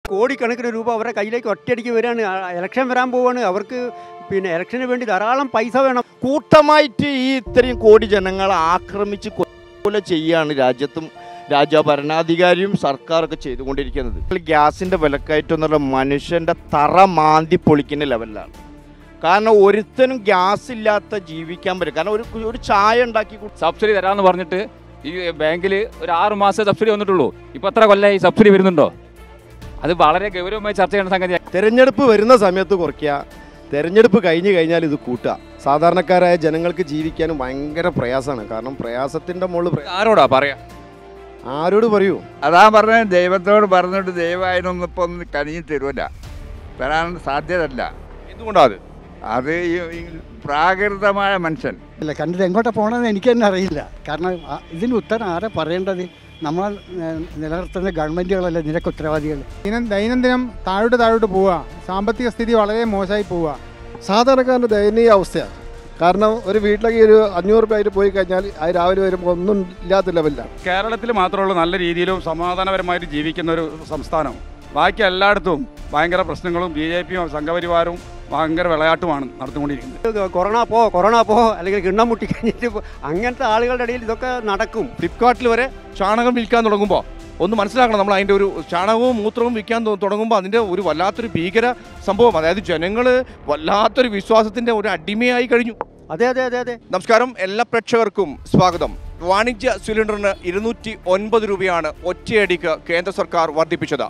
കോടിക്കണക്കിന് രൂപ അവരുടെ കയ്യിലേക്ക് ഒറ്റയടിക്ക് വരികയാണ് ആ, ഇലക്ഷൻ വരാൻ പോവാണ് അവർക്ക് പിന്നെ ഇലക്ഷന് വേണ്ടി ധാരാളം പൈസ വേണം കൂട്ടമായിട്ട് ഈ ഇത്രയും കോടി ജനങ്ങളെ ആക്രമിച്ച് കൊല ചെയ്യാണ് രാജ്യത്തും രാജ്യ ഭരണാധികാരിയും സർക്കാരൊക്കെ ചെയ്തുകൊണ്ടിരിക്കുന്നത് ഗ്യാസിൻ്റെ വിലക്കയറ്റം എന്നുള്ള മനുഷ്യൻ്റെ തറ മാന്തി പൊളിക്കുന്ന ലെവലിലാണ് കാരണം ഒരുത്തനും ഗ്യാസ് ഇല്ലാത്ത ജീവിക്കാൻ പറ്റും കാരണം ഒരു ഒരു ചായ ഉണ്ടാക്കി കുടി- സബ്സിഡി തരാമെന്ന് പറഞ്ഞിട്ട് ഈ ബാങ്കിൽ ഒരു ആറ് മാസം സബ്സിഡി വന്നിട്ടുള്ളൂ ഇപ്പൊ എത്ര കൊല്ലമായി സബ്സിഡി വരുന്നുണ്ടോ അത് വളരെ ഗൗരവമായി ചർച്ച ചെയ്യേണ്ട സംഗതിയാണ് തെരഞ്ഞെടുപ്പ് വരുന്ന സമയത്ത് കുറയ്ക്കുക തെരഞ്ഞെടുപ്പ് കഴിഞ്ഞ് കഴിഞ്ഞാൽ ഇത് കൂട്ടുക സാധാരണക്കാരായ ജനങ്ങൾക്ക് ജീവിക്കാനും ഭയങ്കര പ്രയാസമാണ് കാരണം പ്രയാസത്തിൻ്റെ മുകളിൽ പ്രയാ- ആരോടാ പറയാ ആരോട് പറയൂ അതാ പറഞ്ഞ ദൈവത്തോട് പറഞ്ഞിട്ട് ദൈവമായതൊന്നും ഇപ്പൊ ഒന്ന് കനിഞ്ഞു തരൂല വരാൻ സാധ്യതല്ല എന്തുകൊണ്ടാ അത് അത് ഈ ഈ പ്രാകൃതമായ മനുഷ്യൻ ഇല്ല കണ്ടിട്ട് എങ്ങോട്ടാ പോകണമെന്ന് എനിക്ക് തന്നെ അറിയില്ല കാരണം ആ- ഇതിന് ഉത്തരം ആരാ പറയേണ്ടത് നമ്മൾ നിലനിർത്തുന്ന ഗവൺമെൻറ്റുകളല്ലേ നിനക്ക് ഉത്തരവാദികൾ ദിനം ദൈനംദിനം താഴോട്ട് താഴോട്ട് പോവുക സാമ്പത്തിക സ്ഥിതി വളരെ മോശമായി പോവുക സാധാരണക്കാരൻ്റെ ദയനീയ അവസ്ഥയാണ് കാരണം ഒരു വീട്ടിലേക്ക് ഒരു അഞ്ഞൂറ് രൂപ ആയിട്ട് പോയി കഴിഞ്ഞാൽ അത് രാവിലെ വരുമ്പോൾ ഒന്നും ഇല്ലാത്ത ലെവലിലാണ് കേരളത്തിൽ മാത്രമുള്ള നല്ല രീതിയിലും സമാധാനപരമായിട്ട് ജീവിക്കുന്ന ഒരു സംസ്ഥാനം ബാക്കി എല്ലായിടത്തും ഭയങ്കര പ്രശ്നങ്ങളും ബി ജെ പിയും സംഘപരിവാരവും ഭയങ്കര വിളയാട്ടുമാണ് നടത്തിക്കൊണ്ടിരിക്കുന്നത് കൊറോണ പോ കൊറോണ പോ അല്ലെങ്കിൽ കിണ്ണം മുട്ടി കഴിഞ്ഞിട്ട് പോ. അങ്ങനത്തെ ആളുകളുടെ ഇടയിൽ ഇതൊക്കെ നടക്കും ഫ്ലിപ്കാർട്ടിൽ വരെ ചാണകം വിൽക്കാൻ തുടങ്ങുമ്പോൾ ഒന്ന് മനസ്സിലാക്കണം നമ്മൾ അതിൻ്റെ ഒരു ചാണകവും മൂത്രവും വിൽക്കാൻ തു- തുടങ്ങുമ്പോൾ അതിൻ്റെ ഒരു വല്ലാത്തൊരു ഭീകര സംഭവം അതായത് ജനങ്ങൾ വല്ലാത്തൊരു വിശ്വാസത്തിൻ്റെ ഒരു അടിമയായി കഴിഞ്ഞു അതെ അതെ അതെ അതെ നമസ്കാരം എല്ലാ പ്രേക്ഷകർക്കും സ്വാഗതം വാണിജ്യ സിലിണ്ടറിന് ഇരുന്നൂറ്റി ഒൻപത് രൂപയാണ് ഒറ്റയടിക്ക് കേന്ദ്ര സർക്കാർ വർദ്ധിപ്പിച്ചത്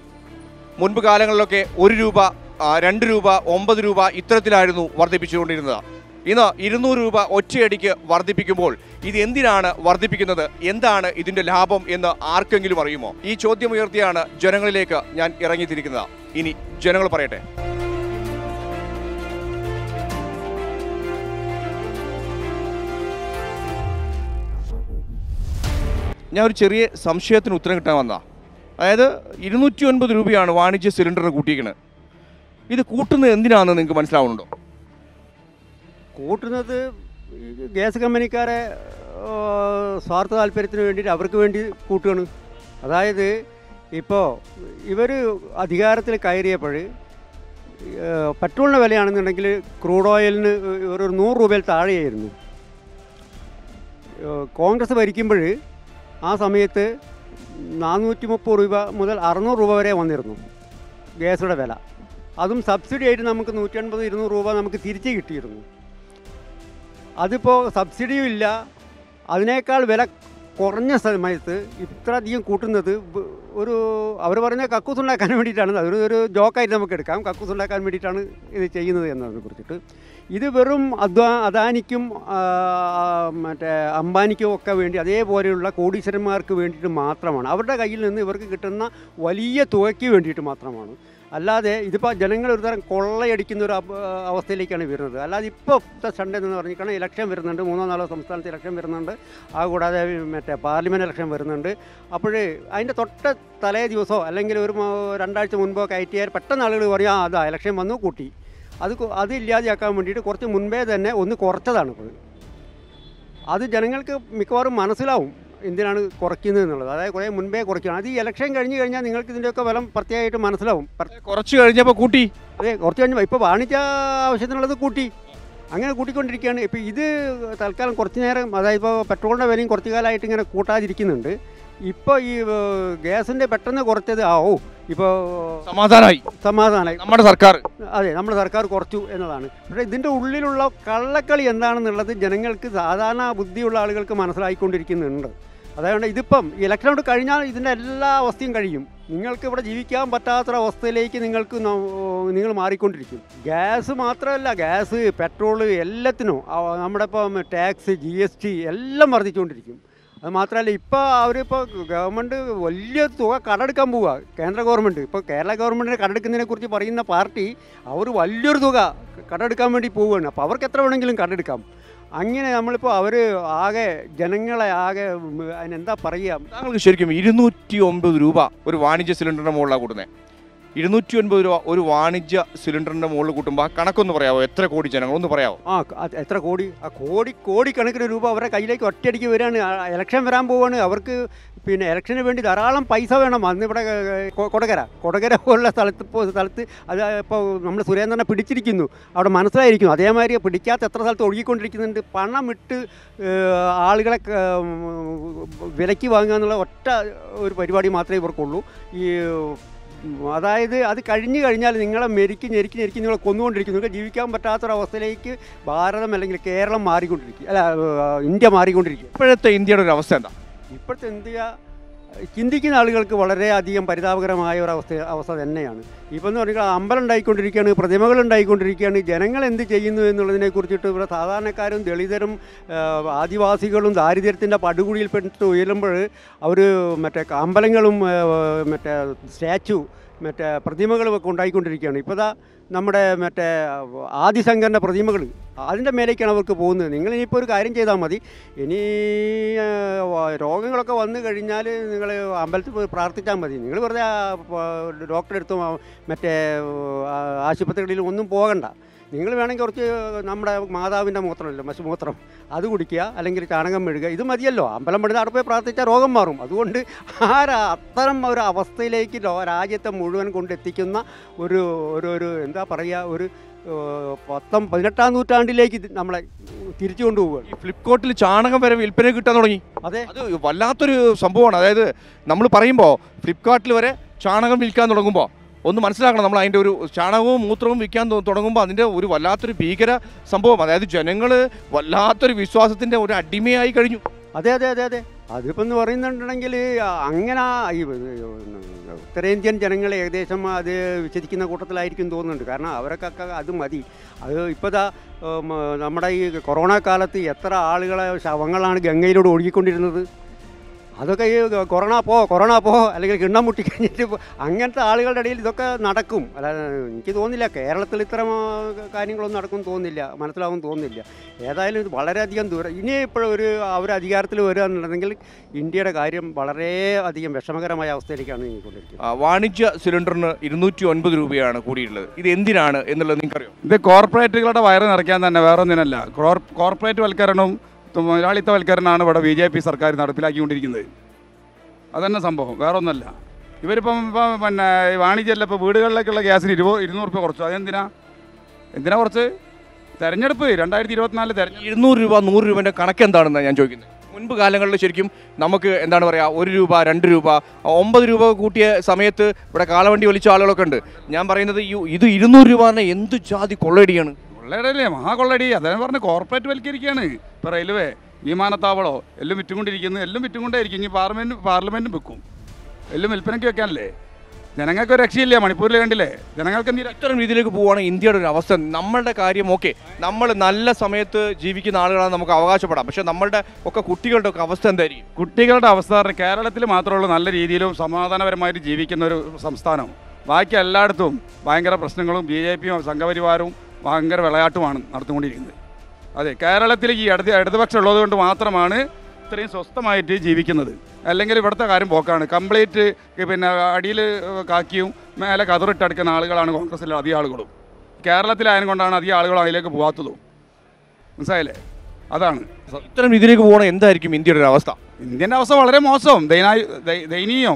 മുൻപ് കാലങ്ങളിലൊക്കെ ഒരു രൂപ ആ, രണ്ട് രൂപ ഒമ്പത് രൂപ ഇത്തരത്തിലായിരുന്നു വർദ്ധിപ്പിച്ചുകൊണ്ടിരുന്നത് ഇന്ന് ഇരുന്നൂറ് രൂപ ഒറ്റയടിക്ക് വർദ്ധിപ്പിക്കുമ്പോൾ ഇത് എന്തിനാണ് വർദ്ധിപ്പിക്കുന്നത് എന്താണ് ഇതിന്റെ ലാഭം എന്ന് ആർക്കെങ്കിലും അറിയുമോ ഈ ചോദ്യം ഉയർത്തിയാണ് ജനങ്ങളിലേക്ക് ഞാൻ ഇറങ്ങിത്തിരിക്കുന്നത് ഇനി ജനങ്ങൾ പറയട്ടെ ഞാൻ ഒരു ചെറിയ സംശയത്തിന് ഉത്തരം കിട്ടാൻ വന്നതാ അതായത് ഇരുന്നൂറ്റി ഒൻപത് രൂപയാണ് വാണിജ്യ സിലിണ്ടറിന് കൂട്ടിയിരിക്കുന്നത് ഇത് കൂട്ടുന്നത് എന്തിനാണെന്ന് നിങ്ങൾക്ക് മനസ്സിലാവുന്നുണ്ടോ കൂട്ടുന്നത് ഈ ഗ്യാസ് കമ്പനിക്കാരെ ആ, സ്വാർത്ഥ താല്പര്യത്തിന് വേണ്ടിയിട്ട് അവർക്ക് വേണ്ടി കൂട്ടുകയാണ് അതായത് ഇപ്പോൾ ഇവർ അധികാരത്തിൽ കയറിയപ്പോൾ പെട്രോളിൻ്റെ വിലയാണെന്നുണ്ടെങ്കിൽ ക്രൂഡ് ഓയിലിന് ഒരു നൂറ് രൂപയിൽ താഴെയായിരുന്നു ഏഹ് കോൺഗ്രസ് ഭരിക്കുമ്പോൾ ആ സമയത്ത് നാനൂറ്റി മുപ്പത് രൂപ മുതൽ അറുന്നൂറ് രൂപ വരെ വന്നിരുന്നു ഗ്യാസുടെ വില അതും സബ്സിഡി ആയിട്ട് നമുക്ക് നൂറ്റി അൻപത് ഇരുന്നൂറ് രൂപ നമുക്ക് തിരിച്ച് കിട്ടിയിരുന്നു അതിപ്പോൾ സബ്സിഡിയും ഇല്ല അതിനേക്കാൾ വില കുറഞ്ഞ സമയത്ത് ഇത്ര അധികം കൂട്ടുന്നത് ബ- ഒരു അവർ പറഞ്ഞ കക്കൂസ് ഉണ്ടാക്കാൻ വേണ്ടിയിട്ടാണ് അതൊരു ഒരു ജോക്കായിട്ട് നമുക്ക് എടുക്കാം കക്കൂസ് ഉണ്ടാക്കാൻ വേണ്ടിയിട്ടാണ് ഇത് ചെയ്യുന്നത് എന്നതിനെ കുറിച്ചിട്ട് ഇത് വെറും അദ്വാ അദാനിക്കും ആ, മറ്റേ അംബാനിക്കും ഒക്കെ വേണ്ടി അതേപോലെയുള്ള കോടീശ്വരന്മാർക്ക് വേണ്ടിയിട്ട് മാത്രമാണ് അവരുടെ കയ്യിൽ നിന്ന് ഇവർക്ക് കിട്ടുന്ന വലിയ തുകയ്ക്ക് വേണ്ടിയിട്ട് മാത്രമാണ് അല്ലാതെ ഇതിപ്പോൾ ജനങ്ങൾ ഒരു തരം കൊള്ളയടിക്കുന്ന ഒരു അവ- അവസ്ഥയിലേക്കാണ് വരുന്നത് അല്ലാതെ ഇപ്പോൾ സൺഡേ എന്ന് പറഞ്ഞിരിക്കണം ഇലക്ഷൻ വരുന്നുണ്ട് മൂന്നോ നാലോ സംസ്ഥാനത്ത് ഇലക്ഷൻ വരുന്നുണ്ട് ആ കൂടാതെ മറ്റേ പാർലമെൻറ്റ് ഇലക്ഷൻ വരുന്നുണ്ട് അപ്പോൾ അതിൻ്റെ തൊട്ട തലേ ദിവസമോ അല്ലെങ്കിൽ ഒരു മ- രണ്ടാഴ്ച മുൻപോ കയറ്റിയാൽ പെട്ടെന്ന് ആളുകൾ പറയും ആ അതാ ഇലക്ഷൻ വന്നു കൂട്ടി അത് കു- അത് ഇല്ലാതെയാക്കാൻ വേണ്ടിയിട്ട് കുറച്ച് മുൻപേ തന്നെ ഒന്ന് കുറച്ചതാണ് ഇപ്പോൾ അത് ജനങ്ങൾക്ക് മിക്കവാറും മനസ്സിലാവും എന്തിനാണ് കുറയ്ക്കുന്നത് എന്നുള്ളത് അതായത് കുറേ മുൻപേ കുറയ്ക്കണം അത് ഈ ഇലക്ഷൻ കഴിഞ്ഞ് കഴിഞ്ഞാൽ നിങ്ങൾക്ക് ഇതിൻ്റെയൊക്കെ ഫലം പ്രത്യേകമായിട്ട് മനസ്സിലാവും പ്ര- കുറച്ച് കഴിഞ്ഞപ്പോൾ കൂട്ടി അതെ കുറച്ച് കഴിഞ്ഞപ്പോൾ ഇപ്പോൾ വാണിജ്യ ആവശ്യത്തിനുള്ളത് കൂട്ടി അങ്ങനെ കൂട്ടിക്കൊണ്ടിരിക്കുകയാണ് ഇപ്പോൾ ഇത് തൽക്കാലം കുറച്ച് നേരം അതായത് ഇപ്പോൾ പെട്രോളിൻ്റെ വിലയും കുറച്ച് കാലമായിട്ട് ഇങ്ങനെ കൂട്ടാതിരിക്കുന്നുണ്ട് ഇപ്പോൾ ഈ ഏഹ്, ഗ്യാസിൻ്റെ പെട്ടെന്ന് കുറച്ചത് ആ ഓ ഇപ്പോൾ സമാധാനമായി സമാധാനമായി നമ്മുടെ സർക്കാർ അതെ നമ്മുടെ സർക്കാർ കുറച്ചു എന്നതാണ് പക്ഷേ ഇതിൻ്റെ ഉള്ളിലുള്ള കള്ളക്കളി എന്താണെന്നുള്ളത് ജനങ്ങൾക്ക് സാധാരണ ബുദ്ധിയുള്ള ആളുകൾക്ക് മനസ്സിലായിക്കൊണ്ടിരിക്കുന്നുണ്ട് അതുകൊണ്ട് ഇതിപ്പം ഈ ഇലക്ഷൻ കൊണ്ട് കഴിഞ്ഞാൽ ഇതിൻ്റെ എല്ലാ അവസ്ഥയും കഴിയും നിങ്ങൾക്ക് ഇവിടെ ജീവിക്കാൻ പറ്റാത്തൊരവസ്ഥയിലേക്ക് നിങ്ങൾക്ക് ന- നിങ്ങൾ മാറിക്കൊണ്ടിരിക്കും ഗ്യാസ് മാത്രമല്ല ഗ്യാസ് പെട്രോള് എല്ലാത്തിനും ആ, നമ്മുടെ ഇപ്പം ടാക്സ് ജി എസ് ടി എല്ലാം വർദ്ധിച്ചുകൊണ്ടിരിക്കും അത് മാത്രമല്ല ഇപ്പോൾ അവരിപ്പോൾ ഗവൺമെൻറ് വലിയ തുക കടമെടുക്കാൻ പോവുക കേന്ദ്ര ഗവൺമെൻറ് ഇപ്പോൾ കേരള ഗവൺമെൻറ്റിന് കടമെടുക്കുന്നതിനെ കുറിച്ച് പറയുന്ന പാർട്ടി അവർ വലിയൊരു തുക കടമെടുക്കാൻ വേണ്ടി പോവുകയാണ് അപ്പോൾ അവർക്ക് എത്ര വേണമെങ്കിലും കടമെടുക്കാം അങ്ങനെ നമ്മളിപ്പോൾ അവർ ആകെ ജനങ്ങളെ ആകെ ഉം, അതിനെന്താ പറയുക താങ്കൾക്ക് ശരിക്കും ഇരുന്നൂറ്റി ഒമ്പത് രൂപ ഒരു വാണിജ്യ സിലിണ്ടറിന് മുകളിലാണ് കൂടുന്നത് ഇരുന്നൂറ്റി ഒൻപത് രൂപ ഒരു വാണിജ്യ സിലിണ്ടറിന്റെ മുകളിൽ കൂട്ടുമ്പോൾ ആ കണക്കൊന്ന് പറയാമോ എത്ര കോടി ജനങ്ങൾ ഒന്ന് പറയാമോ ആ അത് എത്ര കോടി ആ കോടി കോടിക്കണക്കിന് രൂപ അവരുടെ കയ്യിലേക്ക് ഒറ്റയടിക്ക് വരികയാണ് ആ, ഇലക്ഷൻ വരാൻ പോവുകയാണ് അവർക്ക് പിന്നെ ഇലക്ഷന് വേണ്ടി ധാരാളം പൈസ വേണം അന്ന് ഇവിടെ ഏ, കൊ- കൊടകര കൊടകര പോലുള്ള സ്ഥലത്ത് ഇപ്പോൾ സ്ഥലത്ത് അത് ഇപ്പോൾ നമ്മൾ സുരേന്ദ്രനെ പിടിച്ചിരിക്കുന്നു അവിടെ മനസ്സിലായിരിക്കുന്നു അതേമാതിരി പിടിക്കാത്ത എത്ര സ്ഥലത്ത് ഒഴുകിക്കൊണ്ടിരിക്കുന്നുണ്ട് പണം ഇട്ട് ഏ, ആളുകളെ ക- ഉം, വിലയ്ക്ക് വാങ്ങുക എന്നുള്ള ഒറ്റ ഒരു പരിപാടി മാത്രമേ ഇവർക്കുള്ളൂ ഈ ഉം, അതായത് അത് കഴിഞ്ഞു കഴിഞ്ഞാൽ നിങ്ങളെ മെരിക്ക് ഞെരിക്ക് ഞെരിക്ക് നിങ്ങളെ കൊന്നുകൊണ്ടിരിക്കും നിങ്ങൾക്ക് ജീവിക്കാൻ പറ്റാത്തൊരവസ്ഥയിലേക്ക് ഭാരതം അല്ലെങ്കിൽ കേരളം മാറിക്കൊണ്ടിരിക്കും അല്ല ഏഹ്, ഇന്ത്യ മാറിക്കൊണ്ടിരിക്കുക ഇപ്പോഴത്തെ ഇന്ത്യയുടെ ഒരു അവസ്ഥ എന്താ ഇപ്പോഴത്തെ ഇന്ത്യ ഏഹ്, ചിന്തിക്കുന്ന ആളുകൾക്ക് വളരെയധികം പരിതാപകരമായ ഒരു അവസ്ഥ അവസ്ഥ തന്നെയാണ് ഇപ്പം എന്ന് പറഞ്ഞാൽ അമ്പലം ഉണ്ടായിക്കൊണ്ടിരിക്കുകയാണ് പ്രതിമകൾ ഉണ്ടായിക്കൊണ്ടിരിക്കുകയാണ് ജനങ്ങൾ എന്ത് ചെയ്യുന്നു എന്നുള്ളതിനെ കുറിച്ചിട്ട് ഇവിടെ സാധാരണക്കാരും ദളിതരും ഏഹ്, ആദിവാസികളും ദാരിദ്ര്യത്തിൻ്റെ പടുകുഴിയിൽപ്പെട്ട് ഉയരുമ്പോൾ അവർ മറ്റേ അമ്പലങ്ങളും ഏഹ്, മറ്റേ സ്റ്റാച്ചു മറ്റേ പ്രതിമകളും ഒക്കെ ഉണ്ടായിക്കൊണ്ടിരിക്കുകയാണ് ഇപ്പോൾ ദാ നമ്മുടെ മറ്റേ ആദിശങ്കരൻ്റെ പ്രതിമകൾ അതിൻ്റെ മേലേക്കാണ് അവർക്ക് പോകുന്നത് നിങ്ങൾ ഇനിയിപ്പോൾ ഒരു കാര്യം ചെയ്താൽ മതി ഇനി ആ, വ- രോഗങ്ങളൊക്കെ വന്നു കഴിഞ്ഞാൽ നിങ്ങൾ അമ്പലത്തിൽ പോയി പ്രാർത്ഥിച്ചാൽ മതി നിങ്ങൾ വെറുതെ ആ, പ- ഡോക്ടറെ അടുത്തും ആ, മറ്റേ ആ, ആശുപത്രികളിലും ഒന്നും പോകണ്ട നിങ്ങൾ വേണമെങ്കിൽ കുറച്ച് നമ്മുടെ മാതാവിൻ്റെ മൂത്രമല്ലോ മശുമൂത്രം അത് കുടിക്കുക അല്ലെങ്കിൽ ചാണകം മെഴുകുക ഇത് മതിയല്ലോ അമ്പലം പണിത് അവിടെ പോയി പ്രാർത്ഥിച്ചാൽ രോഗം മാറും അതുകൊണ്ട് ആ ര- അത്തരം ഒരു അവസ്ഥയിലേക്ക് ലോ- രാജ്യത്തെ മുഴുവൻ കൊണ്ടെത്തിക്കുന്ന ഒരു ഒരു ഒരു എന്താ പറയുക ഒരു ഏഹ്, പത്തും പതിനെട്ടാം നൂറ്റാണ്ടിലേക്ക് ഇത് നമ്മളെ തിരിച്ചു കൊണ്ടുപോവുകയാണ് ഈ ഫ്ലിപ്കാർട്ടിൽ ചാണകം വരെ വിൽപ്പന കിട്ടാൻ തുടങ്ങി അതെ അത് വല്ലാത്തൊരു സംഭവമാണ് അതായത് നമ്മൾ പറയുമ്പോൾ ഫ്ലിപ്കാർട്ടിൽ വരെ ചാണകം വിൽക്കാൻ തുടങ്ങുമ്പോൾ ഒന്ന് മനസ്സിലാക്കണം നമ്മൾ അതിൻ്റെ ഒരു ചാണകവും മൂത്രവും വിൽക്കാൻ തു- തുടങ്ങുമ്പോൾ അതിൻ്റെ ഒരു വല്ലാത്തൊരു ഭീകര സംഭവം അതായത് ജനങ്ങൾ വല്ലാത്തൊരു വിശ്വാസത്തിൻ്റെ ഒരു അടിമയായി കഴിഞ്ഞു അതെ അതെ അതെ അതെ അതിപ്പോൾ എന്ന് പറയുന്നുണ്ടെങ്കിൽ അങ്ങനെ ഈ ഉത്തരേന്ത്യൻ ജനങ്ങൾ ഏകദേശം അത് വിശ്വസിക്കുന്ന കൂട്ടത്തിലായിരിക്കും തോന്നുന്നുണ്ട് കാരണം അവർക്കൊക്കെ അത് മതി അത് ഇപ്പോൾ ദാ ഉം, നമ്മുടെ ഈ കൊറോണ കാലത്ത് എത്ര ആളുകളെ ശവങ്ങളാണ് ഗംഗയിലൂടെ ഒഴുകിക്കൊണ്ടിരുന്നത് അതൊക്കെ ഈ കൊറോണ പോ കൊറോണ പോ അല്ലെങ്കിൽ കിണ്ണം മുട്ടി കഴിഞ്ഞിട്ട് പോ- അങ്ങനത്തെ ആളുകളുടെ ഇടയിൽ ഇതൊക്കെ നടക്കും അല്ലാതെ എനിക്ക് തോന്നുന്നില്ല കേരളത്തിൽ ഇത്തരം ആ, കാര്യങ്ങളൊന്നും നടക്കും തോന്നുന്നില്ല മനസ്സിലാവും തോന്നുന്നില്ല ഏതായാലും ഇത് വളരെയധികം ദൂരം ഇനി ഇപ്പോഴൊരു അവർ അധികാരത്തിൽ വരിക എന്നുണ്ടെങ്കിൽ ഇന്ത്യയുടെ കാര്യം വളരെ അധികം വിഷമകരമായ അവസ്ഥയിലേക്കാണ് നീങ്ങിക്കൊണ്ടിരിക്കുന്നത് ആ, വാണിജ്യ സിലിണ്ടറിന് ഇരുന്നൂറ്റി ഒൻപത് രൂപയാണ് കൂടിയിട്ടുള്ളത് ഇത് എന്തിനാണ് എന്നുള്ളത് നിങ്ങൾക്കറിയോ ഇത് കോർപ്പറേറ്റുകളുടെ വയറ് നിറയ്ക്കാൻ തന്നെ വേറെ ഒന്നിനല്ല കോർ- കോർപ്പറേറ്റ് വൽക്കരണവും മുതലാളിത്തവൽക്കരണമാണ് ഇവിടെ ബി ജെ പി സർക്കാർ നടപ്പിലാക്കിക്കൊണ്ടിരിക്കുന്നത് അതന്നെ സംഭവം വേറെ ഒന്നല്ല ഇവരിപ്പം ഇപ്പം പിന്നെ ഈ വാണിജ്യമല്ല ഇപ്പോൾ വീടുകളിലേക്കുള്ള ഗ്യാസിന് ഇരുപത് ഇരുന്നൂറ് രൂപ കുറച്ചു അതെന്തിനാ എന്തിനാ കുറച്ച് തെരഞ്ഞെടുപ്പ് രണ്ടായിരത്തി ഇരുപത്തിനാല് തെരഞ്ഞെടുപ്പ് ഇരുന്നൂറ് രൂപ നൂറ് രൂപൻ്റെ കണക്ക് എന്താണെന്നാണ് ഞാൻ ചോദിക്കുന്നത് മുൻപ് കാലങ്ങളിൽ ശരിക്കും നമുക്ക് എന്താണ് പറയുക ഒരു രൂപ രണ്ട് രൂപ ഒമ്പത് രൂപ കൂട്ടിയ സമയത്ത് ഇവിടെ കാളവണ്ടി വലിച്ച ആളുകളൊക്കെ ഉണ്ട് ഞാൻ പറയുന്നത് ഈ- ഇത് ഇരുന്നൂറ് രൂപ തന്നെ എന്ത് ജാതി കൊള്ളയടിയാണ് കൊള്ളയടല്ലേ മഹാകൊള്ളയടി അതാണ് പറഞ്ഞ് കോർപ്പറേറ്റ് വൽക്കരിക്കുകയാണ് ഇപ്പോൾ റെയിൽവേ വിമാനത്താവളോ എല്ലാം വിറ്റുകൊണ്ടിരിക്കുന്നു എല്ലാം വിറ്റുകൊണ്ടേയിരിക്കും ഇനി പാർലമെൻറ്റ് പാർലമെൻറ്റും വെക്കും എല്ലാം വിൽപ്പനയ്ക്ക് വെക്കാനല്ലേ ജനങ്ങൾക്ക് ഒരു രക്ഷയില്ല മണിപ്പൂരിൽ കണ്ടില്ലേ ജനങ്ങൾക്ക് എന്ത് ഇത്തരം രീതിയിലേക്ക് പോവുകയാണെങ്കിൽ ഇന്ത്യയുടെ ഒരു അവസ്ഥ നമ്മളുടെ കാര്യം ഓക്കെ നമ്മൾ നല്ല സമയത്ത് ജീവിക്കുന്ന ആളുകളാണ് നമുക്ക് അവകാശപ്പെടാം പക്ഷെ നമ്മളുടെ ഒക്കെ കുട്ടികളുടെ ഒക്കെ അവസ്ഥ എന്തായിരിക്കും കുട്ടികളുടെ അവസ്ഥ പറഞ്ഞാൽ കേരളത്തിൽ മാത്രമുള്ള നല്ല രീതിയിലും സമാധാനപരമായിട്ട് ജീവിക്കുന്ന ഒരു സംസ്ഥാനം ബാക്കി എല്ലായിടത്തും ഭയങ്കര പ്രശ്നങ്ങളും ബി ജെ പിയും സംഘപരിവാരവും ഭയങ്കര വിളയാട്ടുമാണ് നടത്തിക്കൊണ്ടിരിക്കുന്നത് അതെ കേരളത്തിൽ ഈ ഇടത് ഇടതുപക്ഷം ഉള്ളത് കൊണ്ട് മാത്രമാണ് ഇത്രയും സ്വസ്ഥമായിട്ട് ജീവിക്കുന്നത് അല്ലെങ്കിൽ ഇവിടുത്തെ കാര്യം പോക്കാണ് കംപ്ലീറ്റ് പിന്നെ അടിയിൽ കാക്കിയും മേലെ കതറിട്ടടുക്കുന്ന ആളുകളാണ് കോൺഗ്രസ്സിലെ അധികം ആളുകളും കേരളത്തിലായത് കൊണ്ടാണ് അധികം ആളുകളും അതിലേക്ക് പോകാത്തതും മനസ്സിലായില്ലേ അതാണ് ഇത്തരം രീതിയിലേക്ക് പോകണം എന്തായിരിക്കും ഇന്ത്യയുടെ ഒരു അവസ്ഥ ഇന്ത്യൻ്റെ അവസ്ഥ വളരെ മോശം ദയനായി ദയ- ദയനീയം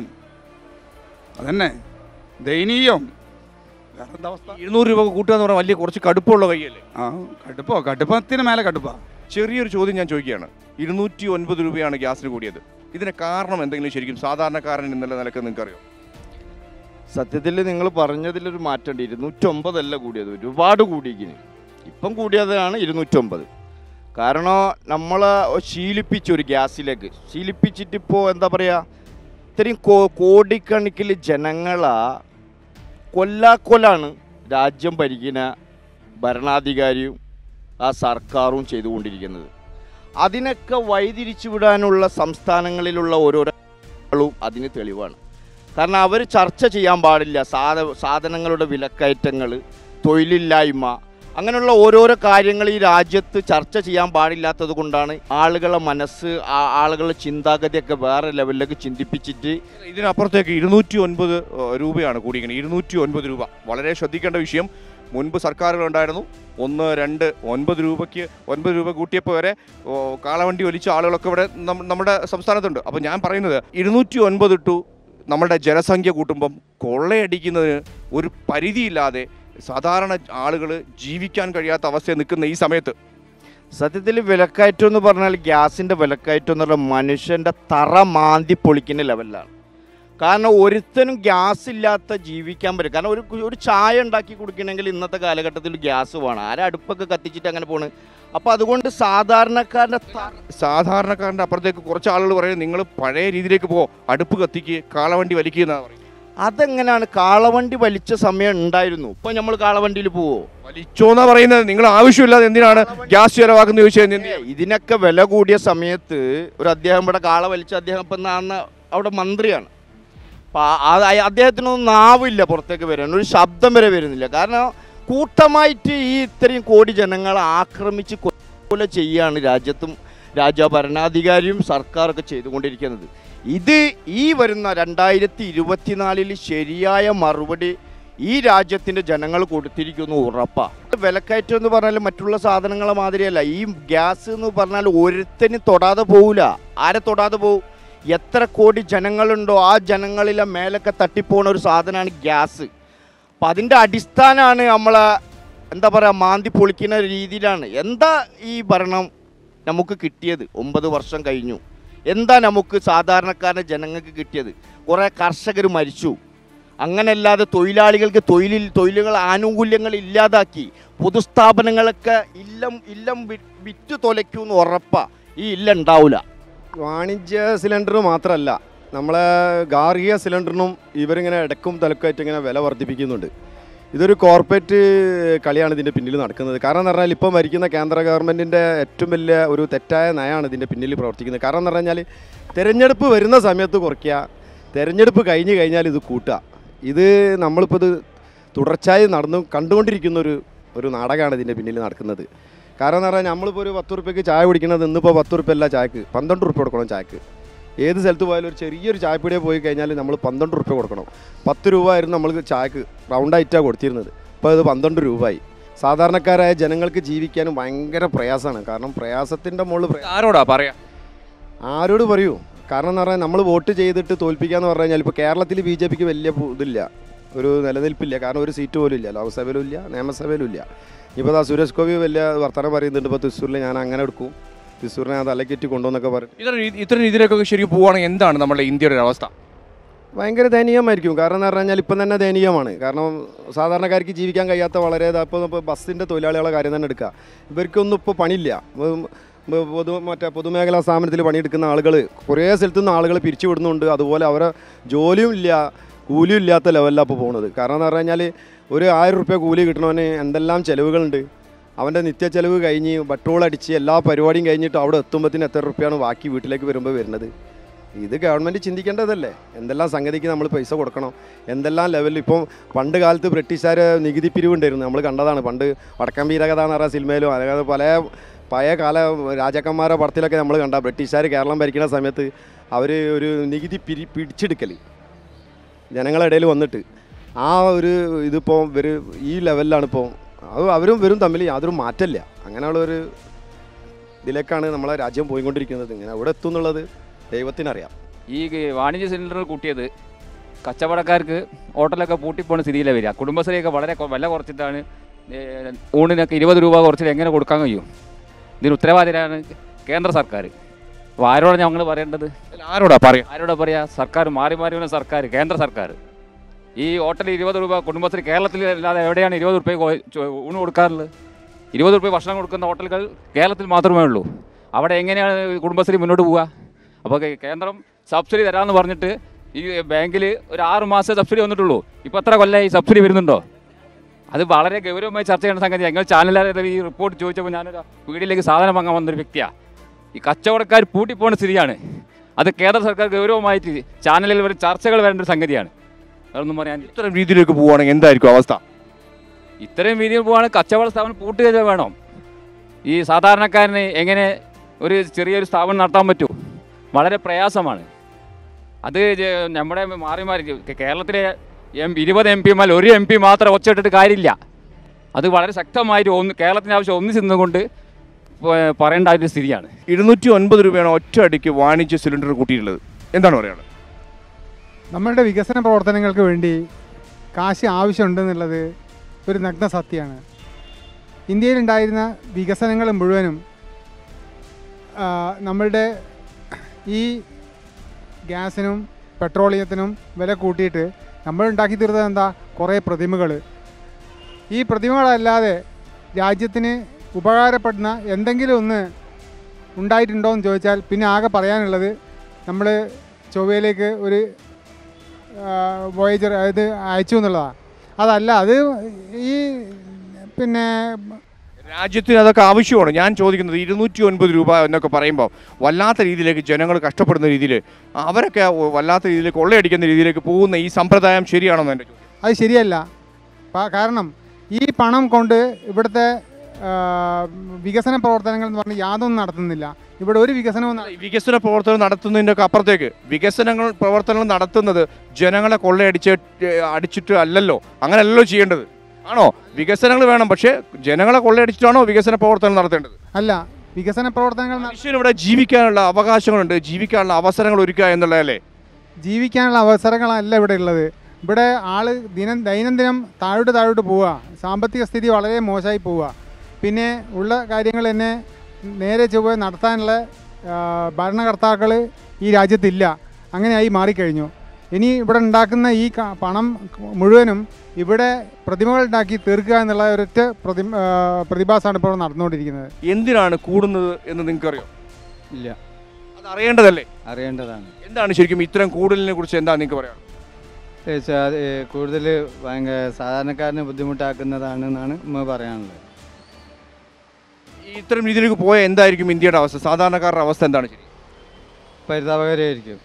അതന്നെ ദയനീയം വേറെ എന്താ അവസ്ഥ ഇരുന്നൂറ് രൂപ കൂട്ടുക എന്ന് പറഞ്ഞാൽ വലിയ കുറച്ച് കടുപ്പമുള്ള കൈയല്ലേ ആ കടുപ്പോ കടുപ്പത്തിന് മേലെ കടുപ്പാ ചെറിയൊരു ചോദ്യം ഞാൻ ചോദിക്കുകയാണ് ഇരുന്നൂറ്റി ഒൻപത് രൂപയാണ് ഗ്യാസിന് കൂടിയത് ഇതിന് കാരണം എന്തെങ്കിലും ശരിക്കും സാധാരണക്കാരൻ എന്നുള്ള നിലക്ക് നിങ്ങൾക്ക് അറിയോ സത്യത്തിൽ നിങ്ങൾ പറഞ്ഞതിലൊരു മാറ്റമുണ്ട് ഇരുന്നൂറ്റൊമ്പതല്ല കൂടിയത് ഒരുപാട് കൂടിയിരിക്കുന്നു ഇപ്പം കൂടിയതാണ് ഇരുന്നൂറ്റൊമ്പത് കാരണം നമ്മൾ ശീലിപ്പിച്ചു ഒരു ഗ്യാസിലേക്ക് ശീലിപ്പിച്ചിട്ടിപ്പോൾ എന്താ പറയുക ഇത്രയും കോ കോടിക്കണക്കിൽ ജനങ്ങളാ കൊല്ലാക്കൊലാണ് രാജ്യം ഭരിക്കുന്ന ഭരണാധികാരിയും ആ സർക്കാരും ചെയ്തുകൊണ്ടിരിക്കുന്നത് അതിനൊക്കെ വഴിതിരിച്ചു വിടാനുള്ള സംസ്ഥാനങ്ങളിലുള്ള ഓരോരോ ആളും അതിന് തെളിവാണ് കാരണം അവർ ചർച്ച ചെയ്യാൻ പാടില്ല സാധ സാധനങ്ങളുടെ വിലക്കയറ്റങ്ങൾ തൊഴിലില്ലായ്മ അങ്ങനെയുള്ള ഓരോരോ കാര്യങ്ങൾ ഈ രാജ്യത്ത് ചർച്ച ചെയ്യാൻ പാടില്ലാത്തത് കൊണ്ടാണ് ആളുകളെ മനസ്സ് ആ- ആളുകളുടെ ചിന്താഗതിയൊക്കെ വേറെ ലെവലിലേക്ക് ചിന്തിപ്പിച്ചിട്ട് ഇതിനപ്പുറത്തേക്ക് ഇരുന്നൂറ്റി ഒൻപത് രൂപയാണ് കൂടിയിരിക്കുന്നത് ഇരുന്നൂറ്റി ഒൻപത് രൂപ വളരെ ശ്രദ്ധിക്കേണ്ട വിഷയം മുൻപ് സർക്കാരുകളുണ്ടായിരുന്നു ഒന്ന് രണ്ട് ഒൻപത് രൂപയ്ക്ക് ഒൻപത് രൂപ കൂട്ടിയപ്പോൾ വരെ ഓ, കാളവണ്ടി ഒലിച്ച ആളുകളൊക്കെ ഇവിടെ നം- നമ്മുടെ സംസ്ഥാനത്തുണ്ട് അപ്പോൾ ഞാൻ പറയുന്നത് ഇരുന്നൂറ്റി ഒൻപത് ടു നമ്മുടെ ജനസംഖ്യ കൂട്ടുമ്പം കൊള്ളയടിക്കുന്നതിന് ഒരു പരിധിയില്ലാതെ സാധാരണ ആളുകൾ ജീവിക്കാൻ കഴിയാത്ത അവസ്ഥയിൽ നിൽക്കുന്ന ഈ സമയത്ത് സത്യത്തിൽ വിലക്കയറ്റം എന്ന് പറഞ്ഞാൽ ഗ്യാസിൻ്റെ വിലക്കയറ്റം എന്ന് പറഞ്ഞാൽ മനുഷ്യൻ്റെ തറ മാന്തി പൊളിക്കുന്ന ലെവലിലാണ് കാരണം ഒരുത്തനും ഗ്യാസ് ഇല്ലാത്ത ജീവിക്കാൻ പറ്റും കാരണം ഒരു ഒരു ചായ ഉണ്ടാക്കി കുടിക്കണമെങ്കിൽ ഇന്നത്തെ കാലഘട്ടത്തിൽ ഗ്യാസ് വേണം ആരും അടുപ്പൊക്കെ കത്തിച്ചിട്ട് അങ്ങനെ പോണ് അപ്പോൾ അതുകൊണ്ട് സാധാരണക്കാരൻ്റെ ത- സാധാരണക്കാരൻ്റെ അപ്പുറത്തേക്ക് കുറച്ച് ആളുകൾ പറയും നിങ്ങൾ പഴയ രീതിയിലേക്ക് പോ അടുപ്പ് കത്തിക്ക് കാളവണ്ടി വലിക്കുക എന്നാണ് പറയുന്നത് അതെങ്ങനെയാണ് കാളവണ്ടി വലിച്ച സമയം ഉണ്ടായിരുന്നു ഇപ്പൊ നമ്മൾ കാളവണ്ടിയിൽ പോവോ വലിച്ചോന്നാ പറയുന്നത് നിങ്ങൾ ആവശ്യമില്ലാതെ എന്തിനാണ് ഗ്യാസ് ചെലവാക്കുന്ന ചോദിച്ചാൽ എന്ത് ചെയ്യും? ഇതിനൊക്കെ വില കൂടിയ സമയത്ത് ഒരു അദ്ദേഹം ഇവിടെ കാള വലിച്ച അദ്ദേഹം ഇപ്പം അന്ന് അവിടെ മന്ത്രിയാണ് അപ്പം അദ്ദേഹത്തിനൊന്നും നാവില്ല പുറത്തേക്ക് വരാൻ ഒരു ശബ്ദം വരെ വരുന്നില്ല കാരണം കൂട്ടമായിട്ട് ഈ ഇത്രയും കോടി ജനങ്ങളെ ആക്രമിച്ച് കൊല ചെയ്യാണ് രാജ്യത്തും രാജ്യ ഭരണാധികാരിയും സർക്കാരൊക്കെ ചെയ്തുകൊണ്ടിരിക്കുന്നത് ഇത് ഈ വരുന്ന രണ്ടായിരത്തി ഇരുപത്തിനാലിൽ ശരിയായ മറുപടി ഈ രാജ്യത്തിൻ്റെ ജനങ്ങൾ കൊടുത്തിരിക്കുന്നു ഉറപ്പാണ് വിലക്കയറ്റം എന്ന് പറഞ്ഞാൽ മറ്റുള്ള സാധനങ്ങളെ മാതിരിയല്ല ഈ ഗ്യാസ് എന്ന് പറഞ്ഞാൽ ഒരുത്തനും തൊടാതെ പോവില്ല ആരെ തൊടാതെ പോവും എത്ര കോടി ജനങ്ങളുണ്ടോ ആ ജനങ്ങളിലെ മേലൊക്കെ തട്ടിപ്പോണ ഒരു സാധനമാണ് ഗ്യാസ് അപ്പം അതിൻ്റെ അടിസ്ഥാനമാണ് നമ്മളെ എന്താ പറയുക മാന്തി പൊളിക്കുന്ന രീതിയിലാണ് എന്താ ഈ ഭരണം നമുക്ക് കിട്ടിയത് ഒമ്പത് വർഷം കഴിഞ്ഞു എന്താ നമുക്ക് സാധാരണക്കാരൻ്റെ ജനങ്ങൾക്ക് കിട്ടിയത് കുറേ കർഷകർ മരിച്ചു അങ്ങനല്ലാതെ തൊഴിലാളികൾക്ക് തൊഴിലിൽ തൊഴിലുകൾ ആനുകൂല്യങ്ങൾ ഇല്ലാതാക്കി പൊതുസ്ഥാപനങ്ങളൊക്കെ ഇല്ലം ഇല്ലം വി- വിറ്റ് തൊലയ്ക്കുമെന്ന് ഉറപ്പാ ഈ ഇല്ല ഉണ്ടാവില്ല വാണിജ്യ സിലിണ്ടർ മാത്രമല്ല നമ്മളെ ഗാർഹിക സിലിണ്ടറിനും ഇവരിങ്ങനെ ഇടക്കും തലക്കുമായിട്ട് ഇങ്ങനെ വില വർദ്ധിപ്പിക്കുന്നുണ്ട് ഇതൊരു കോർപ്പറേറ്റ് കളിയാണ് ഇതിൻ്റെ പിന്നിൽ നടക്കുന്നത് കാരണം എന്ന് പറഞ്ഞാൽ ഇപ്പം ഭരിക്കുന്ന കേന്ദ്ര ഗവൺമെൻറ്റിൻ്റെ ഏറ്റവും വലിയ ഒരു തെറ്റായ നയമാണ് ഇതിൻ്റെ പിന്നിൽ പ്രവർത്തിക്കുന്നത് കാരണം എന്ന് പറഞ്ഞാൽ തിരഞ്ഞെടുപ്പ് വരുന്ന സമയത്ത് കുറയ്ക്കുക തിരഞ്ഞെടുപ്പ് കഴിഞ്ഞ് കഴിഞ്ഞാൽ ഇത് കൂട്ടുക ഇത് നമ്മളിപ്പോൾ ഇത് തുടർച്ചയായി നടന്നു കണ്ടുകൊണ്ടിരിക്കുന്ന ഒരു ഒരു നാടകമാണ് ഇതിൻ്റെ പിന്നിൽ നടക്കുന്നത് കാരണം എന്ന് പറഞ്ഞാൽ നമ്മളിപ്പോൾ ഒരു പത്ത് റുപ്യക്ക് ചായ കുടിക്കുന്നത് ഇന്നിപ്പോൾ പത്ത് റുപ്യ അല്ല ചായക്ക് പന്ത്രണ്ട് റുപ്യ കൊടുക്കണം ചായക്ക് ഏത് സ്ഥലത്ത് പോയാലും ഒരു ചെറിയൊരു ചായപ്പീടിയെ പോയി കഴിഞ്ഞാൽ നമ്മൾ പന്ത്രണ്ട് റുപ്യ കൊടുക്കണം പത്ത് രൂപ ആയിരുന്നു നമ്മൾ ചായക്ക് റൗണ്ടായിട്ടാണ് കൊടുത്തിരുന്നത് ഇപ്പോൾ അത് പന്ത്രണ്ട് രൂപയായി സാധാരണക്കാരായ ജനങ്ങൾക്ക് ജീവിക്കാനും ഭയങ്കര പ്രയാസമാണ് കാരണം പ്രയാസത്തിൻ്റെ മുകളിൽ പ്രയാ- ആരോടാ പറയാ ആരോട് പറയൂ കാരണം എന്ന് പറഞ്ഞാൽ നമ്മൾ വോട്ട് ചെയ്തിട്ട് തോൽപ്പിക്കാന്ന് പറഞ്ഞു കഴിഞ്ഞാൽ ഇപ്പോൾ കേരളത്തിൽ ബി ജെ പിക്ക് വലിയ പു- ഇതില്ല ഒരു നിലനിൽപ്പില്ല കാരണം ഒരു സീറ്റ് പോലും ഇല്ല ലോക്സഭയിലും ഇല്ല നിയമസഭയിലും ഇല്ല ഇപ്പോൾ ദാ സുരേഷ് ഗോപി വലിയ വർത്തമാനം പറയുന്നുണ്ട് ഇപ്പോൾ തൃശ്ശൂരിൽ ഞാൻ അങ്ങനെ എടുക്കും തൃശ്ശൂരിനെ ഞാൻ തലക്കെറ്റി കൊണ്ടുവന്നൊക്കെ പറയും ഇത്ര രീതി- ഇത്തരം രീതിയിലേക്കൊക്കെ ശരിക്കും പോവുകയാണെങ്കിൽ എന്താണ് നമ്മുടെ ഇന്ത്യയുടെ ഒരു അവസ്ഥ ഭയങ്കര ദയനീയമായിരിക്കും കാരണം എന്ന് പറഞ്ഞാൽ ഇപ്പം തന്നെ ദയനീയമാണ് കാരണം സാധാരണക്കാർക്ക് ജീവിക്കാൻ കഴിയാത്ത വളരെ ഇപ്പോൾ ഇപ്പോൾ ബസ്സിൻ്റെ തൊഴിലാളികളെ കാര്യം തന്നെ എടുക്കുക ഇവർക്കൊന്നും ഇപ്പോൾ പണിയില്ല ഉം, ഉം, പൊതു മറ്റേ പൊതുമേഖലാ സ്ഥാപനത്തിൽ പണിയെടുക്കുന്ന ആളുകൾ കുറേ സ്ഥലത്തു നിന്ന് ആളുകൾ പിരിച്ചു വിടുന്നുണ്ട് അതുപോലെ അവരെ ജോലിയും ഇല്ല കൂലിയും ഇല്ലാത്ത ലെവലിലാണ് ഇപ്പോൾ പോകുന്നത് കാരണം എന്ന് പറഞ്ഞു കഴിഞ്ഞാൽ ഒരു ആയിരം റുപ്യ കൂലി കിട്ടണവന് എന്തെല്ലാം ചിലവുകളുണ്ട് അവൻ്റെ നിത്യ ചെലവ് കഴിഞ്ഞ് പെട്രോൾ അടിച്ച് എല്ലാ പരിപാടിയും കഴിഞ്ഞിട്ട് അവിടെ എത്തുമ്പോഴത്തേന് എത്ര റുപ്യാണ് ബാക്കി വീട്ടിലേക്ക് വരുമ്പോൾ വരുന്നത് ഇത് ഗവൺമെൻറ് ചിന്തിക്കേണ്ടതല്ലേ എന്തെല്ലാം സംഗതിക്ക് നമ്മൾ പൈസ കൊടുക്കണം എന്തെല്ലാം ലെവലിൽ ഇപ്പം പണ്ട് കാലത്ത് ബ്രിട്ടീഷുകാർ നികുതി പിരിവുണ്ടായിരുന്നു നമ്മൾ കണ്ടതാണ് പണ്ട് വടക്കൻ വീരകഥ എന്ന് പറയുന്ന സിനിമയിലും അതായത് പല പഴയ കാല രാജാക്കന്മാരുടെ പടത്തിലൊക്കെ നമ്മൾ കണ്ട ബ്രിട്ടീഷുകാർ കേരളം ഭരിക്കുന്ന സമയത്ത് അവർ ഒരു നികുതി പിരി പിടിച്ചെടുക്കൽ ജനങ്ങളുടെ ഇടയിൽ വന്നിട്ട് ആ ഒരു ഇതിപ്പോൾ ഇവർ ഈ ലെവലിലാണ് ഇപ്പോൾ അത് അവരും ഇവരും തമ്മിൽ യാതൊരു മാറ്റമില്ല അങ്ങനെയുള്ള ഒരു ഇതിലേക്കാണ് നമ്മളെ രാജ്യം പോയിക്കൊണ്ടിരിക്കുന്നത് ഇങ്ങനെ എവിടെ എത്തും എന്നുള്ളത് ദൈവത്തിനറിയാം ഈ വാണിജ്യ സിലിണ്ടർ കൂട്ടിയത് കച്ചവടക്കാർക്ക് ഹോട്ടലൊക്കെ പൂട്ടിപ്പോണ സ്ഥിതിയിലാണ് വരിക കുടുംബശ്രീയൊക്കെ വളരെ കൊ- വില കുറച്ചിട്ടാണ് ഏ, ഊണിനൊക്കെ ഇരുപത് രൂപ കുറച്ചിട്ട് എങ്ങനെ കൊടുക്കാൻ കഴിയും ഇതിന് ഉത്തരവാദിയാണ് കേന്ദ്ര സർക്കാർ അപ്പോൾ ആരോടാണ് ഞങ്ങൾ പറയേണ്ടത് ആരോടാ പറയാ ആരോടാ പറയാ സർക്കാർ മാറി മാറി വരുന്ന സർക്കാർ കേന്ദ്ര സർക്കാർ ഈ ഹോട്ടലിൽ ഇരുപത് രൂപ കുടുംബശ്രീ കേരളത്തിൽ അല്ലാതെ എവിടെയാണ് ഇരുപത് റുപ്യ ഊണ് കൊടുക്കാറുള്ളത് ഇരുപത് റുപ്യ ഭക്ഷണം കൊടുക്കുന്ന ഹോട്ടലുകൾ കേരളത്തിൽ മാത്രമേ ഉള്ളൂ അവിടെ എങ്ങനെയാണ് കുടുംബശ്രീ മുന്നോട്ട് പോവുക അപ്പോൾ കേ- കേന്ദ്രം സബ്സിഡി തരാമെന്ന് പറഞ്ഞിട്ട് ഈ ബാങ്കിൽ ഒരു ആറ് മാസം സബ്സിഡി വന്നിട്ടുള്ളൂ ഇപ്പോൾ എത്ര കൊല്ലമായി സബ്സിഡി വരുന്നുണ്ടോ അത് വളരെ ഗൗരവമായി ചർച്ച ചെയ്യേണ്ട സംഗതി ഞങ്ങൾ ചാനലുകാരെ ഈ റിപ്പോർട്ട് ചോദിച്ചപ്പോൾ ഞാനൊരു വീടിലേക്ക് സാധനം വാങ്ങാൻ വന്നൊരു വ്യക്തിയാണ് ഈ കച്ചവടക്കാർ പൂട്ടിപ്പോകുന്ന സ്ഥിതിയാണ് അത് കേന്ദ്ര സർക്കാർ ഗൗരവമായിട്ട് ചാനലിൽ വരെ ചർച്ചകൾ വരേണ്ട ഒരു സംഗതിയാണ് അതൊന്നും പറയാൻ ഇത്തരം രീതിയിലേക്ക് പോവുകയാണെങ്കിൽ എന്തായിരിക്കും അവസ്ഥ ഇത്രയും രീതിയിൽ പോവാണ് കച്ചവട സ്ഥാപനം പൂട്ടുക വേണം ഈ സാധാരണക്കാരന് എങ്ങനെ ഒരു ചെറിയൊരു സ്ഥാപനം നടത്താൻ പറ്റൂ വളരെ പ്രയാസമാണ് അത് ജെ- നമ്മുടെ മാറി മാറി കേ- കേരളത്തിലെ എം ഇരുപത് എം പിമാർ ഒരു എം പി മാത്രം ഒച്ചയിട്ടിട്ട് കാര്യമില്ല അത് വളരെ ശക്തമായിട്ട് ഒന്ന് കേരളത്തിൻ്റെ ആവശ്യം ഒന്നിച്ച് നിന്നുകൊണ്ട് പ- പറയേണ്ട ഒരു സ്ഥിതിയാണ് ഇരുന്നൂറ്റി ഒൻപത് രൂപയാണ് ഒറ്റ അടിക്ക് വാണിജ്യ സിലിണ്ടർ കൂട്ടിയിട്ടുള്ളത് എന്താണ് പറയുന്നത് നമ്മളുടെ വികസന പ്രവർത്തനങ്ങൾക്ക് വേണ്ടി കാശ് ആവശ്യമുണ്ടെന്നുള്ളത് ഒരു നഗ്ന സത്യമാണ് ഇന്ത്യയിലുണ്ടായിരുന്ന വികസനങ്ങൾ മുഴുവനും ആ, നമ്മളുടെ ഈ ഗ്യാസിനും പെട്രോളിയത്തിനും വില കൂട്ടിയിട്ട് നമ്മൾ ഉണ്ടാക്കി തീർത്തത് എന്താ കുറേ പ്രതിമകൾ ഈ പ്രതിമകളല്ലാതെ രാജ്യത്തിന് ഉപകാരപ്പെടുന്ന എന്തെങ്കിലും ഒന്ന് ഉണ്ടായിട്ടുണ്ടോ എന്ന് ചോദിച്ചാൽ പിന്നെ ആകെ പറയാനുള്ളത് നമ്മൾ ചൊവ്വയിലേക്ക് ഒരു വോയേജർ അതായത് അയച്ചു എന്നുള്ളതാണ് അതല്ല അത് ഈ പിന്നെ രാജ്യത്തിന് അതൊക്കെ ആവശ്യമാണ് ഞാൻ ചോദിക്കുന്നത് ഇരുന്നൂറ്റി ഒൻപത് രൂപ എന്നൊക്കെ പറയുമ്പോൾ വല്ലാത്ത രീതിയിലേക്ക് ജനങ്ങൾ കഷ്ടപ്പെടുന്ന രീതിയിൽ അവരൊക്കെ വല്ലാത്ത രീതിയിലേക്ക് കൊള്ളയടിക്കുന്ന രീതിയിലേക്ക് പോകുന്ന ഈ സമ്പ്രദായം ശരിയാണെന്ന് എൻ്റെ ചോദ്യം അത് ശരിയല്ല പ- കാരണം ഈ പണം കൊണ്ട് ഇവിടുത്തെ ആ, വികസന പ്രവർത്തനങ്ങൾ എന്ന് പറഞ്ഞാൽ യാതൊന്നും നടത്തുന്നില്ല ഇവിടെ ഒരു വികസനവും നട- ഈ വികസന പ്രവർത്തനം നടത്തുന്നതിൻ്റെ ഒക്കെ അപ്പുറത്തേക്ക് വികസനങ്ങൾ പ്രവർത്തനങ്ങൾ നടത്തുന്നത് ജനങ്ങളെ കൊള്ളയടിച്ച് ഏഹ്, അടിച്ചിട്ട് അല്ലല്ലോ അങ്ങനെയല്ലല്ലോ ചെയ്യേണ്ടത് ആണോ വികസനങ്ങൾ വേണം പക്ഷേ ജനങ്ങളെ കൊള്ളയടിച്ചിട്ടാണോ വികസന പ്രവർത്തനം നടത്തേണ്ടത് അല്ല വികസന പ്രവർത്തനങ്ങൾ നട- മനുഷ്യന് ഇവിടെ ജീവിക്കാനുള്ള അവകാശങ്ങളുണ്ട് ജീവിക്കാനുള്ള അവസരങ്ങൾ ഒരുക്കുക എന്നുള്ളതല്ലേ ജീവിക്കാനുള്ള അവസരങ്ങളല്ല ഇവിടെ ഉള്ളത് ഇവിടെ ആള് ദിനം ദൈനംദിനം താഴോട്ട് താഴോട്ട് പോവുക സാമ്പത്തിക സ്ഥിതി വളരെ മോശമായി പോവുക പിന്നെ ഉള്ള കാര്യങ്ങൾ തന്നെ നേരെ ചൊവ്വ നടത്താനുള്ള ഭരണകർത്താക്കൾ ഈ രാജ്യത്തില്ല അങ്ങനെയായി മാറിക്കഴിഞ്ഞു ഇനി ഇവിടെ ഉണ്ടാക്കുന്ന ഈ ക- പണം മുഴുവനും ഇവിടെ പ്രതിമകൾ ഉണ്ടാക്കി തീർക്കുക എന്നുള്ള ഒരൊറ്റ പ്രതി ആ, പ്രതിഭാസമാണ് ഇപ്പോൾ നടന്നുകൊണ്ടിരിക്കുന്നത് എന്തിനാണ് കൂടുന്നത് എന്ന് നിങ്ങൾക്കറിയോ ഇല്ല അത് അറിയേണ്ടതല്ലേ അറിയേണ്ടതാണ് എന്താണ് ശരിക്കും ഇത്തരം കൂടലിനെ കുറിച്ച് എന്താ നിങ്ങൾക്ക് പറയാം കൂടുതൽ ഭയങ്കര സാധാരണക്കാരനെ ബുദ്ധിമുട്ടാക്കുന്നതാണെന്നാണ് നമ്മൾ പറയാനുള്ളത് ഈ ഇത്തരം രീതിയിലേക്ക് പോയ എന്തായിരിക്കും ഇന്ത്യയുടെ അവസ്ഥ സാധാരണക്കാരുടെ അവസ്ഥ എന്താണ് ശരി പരിതാപകരമായിരിക്കും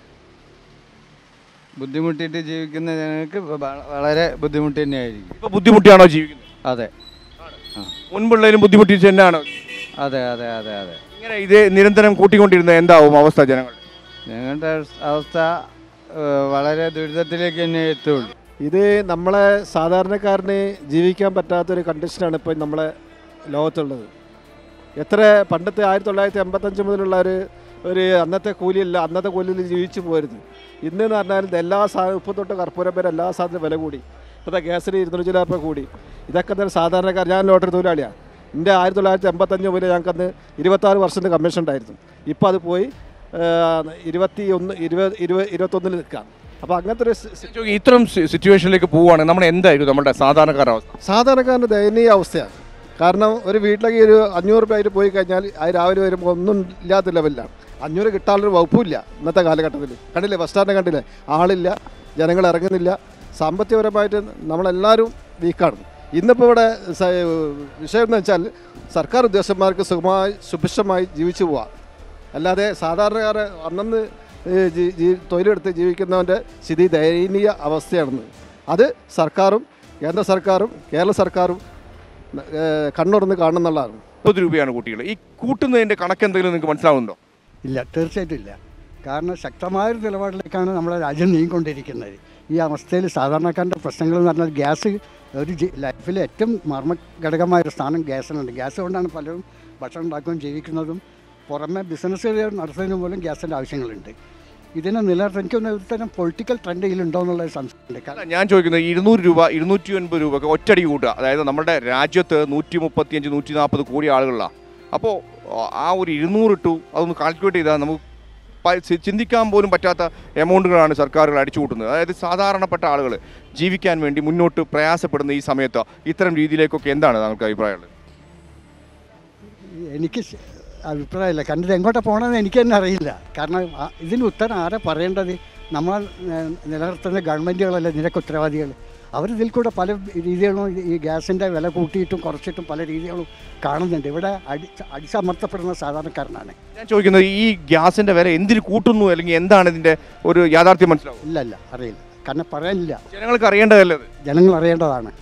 ബുദ്ധിമുട്ടിയിട്ട് ജീവിക്കുന്ന ജനങ്ങൾക്ക് വ- വളരെ ബുദ്ധിമുട്ട് തന്നെയായിരിക്കും ഇപ്പൊ ബുദ്ധിമുട്ടിയാണോ ജീവിക്കുന്നത് അതെ മുൻപുള്ളതിലും ബുദ്ധിമുട്ടിച്ച് തന്നെയാണോ അതെ അതെ അതെ അതെ ഇങ്ങനെ ഇതേ നിരന്തരം കൂട്ടിക്കൊണ്ടിരുന്ന എന്താവും അവസ്ഥ ജനങ്ങൾ ഞങ്ങളുടെ അവസ്ഥ ഏഹ്, വളരെ ദുരിതത്തിലേക്ക് തന്നെ എത്തുള്ളൂ ഇത് നമ്മളെ സാധാരണക്കാരന് ജീവിക്കാൻ പറ്റാത്തൊരു കണ്ടീഷനാണ് ഇപ്പോൾ നമ്മളെ ലോകത്തുള്ളത് എത്ര പണ്ടത്തെ ആയിരത്തി തൊള്ളായിരത്തി എൺപത്തഞ്ച് മുതലുള്ള ഒരു ഒരു അന്നത്തെ കൂലിയല്ല അന്നത്തെ കൂലിയിൽ ജീവിച്ചു പോരുത് ഇന്ന് എന്ന് പറഞ്ഞാൽ എല്ലാ സാധനം ഉപ്പ് തൊട്ട് കർപ്പൂരം വരെ എല്ലാ സാധനവും വില കൂടി ഇപ്പോഴത്തെ ഗ്യാസിന് ഇരുന്നൂറ്റി ചില രൂപ കൂടി ഇതൊക്കെ തന്നെ സാധാരണക്കാർ ഞാൻ ലോട്ടറി തൊഴിലാളിയാണ് എൻ്റെ ആയിരത്തി തൊള്ളായിരത്തി എൺപത്തഞ്ച് മുതൽ ഞങ്ങൾക്ക് അന്ന് ഇരുപത്താറ് വർഷത്തെ കമ്മീഷൻ ഉണ്ടായിരുന്നു ഇപ്പോൾ അത് പോയി ആ, ഇരുപത്തി ഒന്ന് ഇരുപത് ഇരുപത് ഇരുപത്തൊന്നിൽ നിൽക്കാം അപ്പോൾ അങ്ങനത്തെ ഒരു സി- സി- ഇത്തരം സിറ്റുവേഷനിലേക്ക് പോവുകയാണെങ്കിൽ നമ്മൾ എന്തായിരിക്കും നമ്മുടെ സാധാരണക്കാരുടെ അവസ്ഥ സാധാരണക്കാരൻ്റെ ദയനീയ അവസ്ഥയാണ് കാരണം ഒരു വീട്ടിലേക്ക് ഒരു അഞ്ഞൂറ് രൂപ ആയിട്ട് പോയി കഴിഞ്ഞാൽ അത് രാവിലെ വരുമ്പോൾ ഒന്നും ഇല്ലാത്ത ലെവലിലാണ് അഞ്ഞൂറ് കിട്ടാനുള്ളൊരു വകുപ്പില്ല ഇന്നത്തെ കാലഘട്ടത്തിൽ കണ്ടില്ലേ ബസ് സ്റ്റാൻഡ് കണ്ടില്ലേ ആളില്ല ജനങ്ങൾ ഇറങ്ങുന്നില്ല സാമ്പത്തികപരമായിട്ട് നമ്മളെല്ലാവരും വീക്കാണ് ഇന്നിപ്പോൾ ഇവിടെ സ- വിഷയം എന്ന് വെച്ചാൽ സർക്കാർ ഉദ്യോഗസ്ഥന്മാർക്ക് സുഖമായി സുഭിക്ഷമായി ജീവിച്ചു പോവാം അല്ലാതെ സാധാരണക്കാരെ അന്നന്ന് ഏ, ജീ- ജീ- തൊഴിലെടുത്ത് ജീവിക്കുന്നവൻ്റെ സ്ഥിതി ദയനീയ അവസ്ഥയാണെന്ന് അത് സർക്കാരും കേന്ദ്ര സർക്കാരും കേരള സർക്കാരും ഏ, കണ്ണുറന്ന് കാണുന്നുള്ളതാണ് മുപ്പത് രൂപയാണ് കുട്ടികൾ ഈ കൂട്ടുന്നതിന്റെ കണക്ക് എന്തെങ്കിലും നിങ്ങൾക്ക് മനസ്സിലാവുന്നുണ്ടോ ഇല്ല തീർച്ചയായിട്ടും ഇല്ല കാരണം ശക്തമായൊരു നിലപാടിലേക്കാണ് നമ്മുടെ രാജ്യം നീങ്ങിക്കൊണ്ടിരിക്കുന്നത് ഈ അവസ്ഥയിൽ സാധാരണക്കാരൻ്റെ പ്രശ്നങ്ങൾ എന്ന് പറഞ്ഞാൽ ഗ്യാസ് ഒരു ജി- ലൈഫിലെ ഏറ്റവും മർമ്മ ഘടകമായൊരു സ്ഥാനം ഗ്യാസിനുണ്ട് ഗ്യാസ് കൊണ്ടാണ് പലരും ഭക്ഷണം ഉണ്ടാക്കുകയും ജീവിക്കുന്നതും പുറമെ ബിസിനസ് നടത്തുന്നതിന് പോലും ഗ്യാസിൻ്റെ ആവശ്യങ്ങളുണ്ട് ഇതിനെ നിലനിർത്താൻ എനിക്കൊന്ന് ഒരു തരം പൊളിറ്റിക്കൽ ട്രെൻഡ് ഇതിലുണ്ടോ എന്നുള്ള ഒരു സംശയമുണ്ട് കാരണം ഞാൻ ചോദിക്കുന്നത് ഇരുന്നൂറ് രൂപ ഇരുന്നൂറ്റി ഒൻപത് രൂപ ഒക്കെ ഒറ്റടി കൂട്ടുക അതായത് നമ്മുടെ രാജ്യത്ത് നൂറ്റി മുപ്പത്തിയഞ്ച് നൂറ്റി നാൽപ്പത് കോടി ആളുകളാണ് അപ്പോൾ ആ ഒരു ഇരുന്നൂറ് ഇട്ടു അതൊന്ന് കാൽക്കുലേറ്റ് ചെയ്താൽ നമുക്ക് പ- ചി- ചിന്തിക്കാൻ പോലും പറ്റാത്ത എമൗണ്ടുകളാണ് സർക്കാരുകൾ അടിച്ചു കൂട്ടുന്നത് അതായത് സാധാരണപ്പെട്ട ആളുകൾ ജീവിക്കാൻ വേണ്ടി മുന്നോട്ട് പ്രയാസപ്പെടുന്ന ഈ സമയത്ത് ഇത്തരം രീതിയിലേക്കൊക്കെ എന്താണ് താങ്കൾക്ക് അഭിപ്രായമുള്ളത് എനിക്ക് ശ- അഭിപ്രായമില്ല കാരണം ഇത് എങ്ങോട്ടാണ് പോകണമെന്ന് എനിക്ക് തന്നെ അറിയില്ല കാരണം ആ- ഇതിന് ഉത്തരം ആരാ പറയേണ്ടത് നമ്മൾ ഏഹ്, നിലനിർത്തുന്ന ഗവൺമെൻറ്റുകളല്ലേ നിരക്ക് ഉത്തരവാദികൾ അവരിതിൽ കൂടെ പല രീതികളും ഈ- ഈ ഗ്യാസിൻ്റെ വില കൂട്ടിയിട്ടും കുറച്ചിട്ടും പല രീതികളും കാണുന്നുണ്ട് ഇവിടെ അടി അടിച്ചമർത്തപ്പെടുന്ന സാധാരണക്കാരനാണ് ഞാൻ ചോദിക്കുന്നത് ഈ ഗ്യാസിന്റെ വില എന്തിന് കൂട്ടുന്നു അല്ലെങ്കിൽ എന്താണ് ഇതിന്റെ ഒരു യാഥാർത്ഥ്യം മനസ്സിലാവും ഇല്ല ഇല്ല അറിയില്ല കാരണം പറയാനില്ല ജനങ്ങൾക്ക് അറിയേണ്ടതല്ലേ അത് ജനങ്ങൾ അറിയേണ്ടതാണ്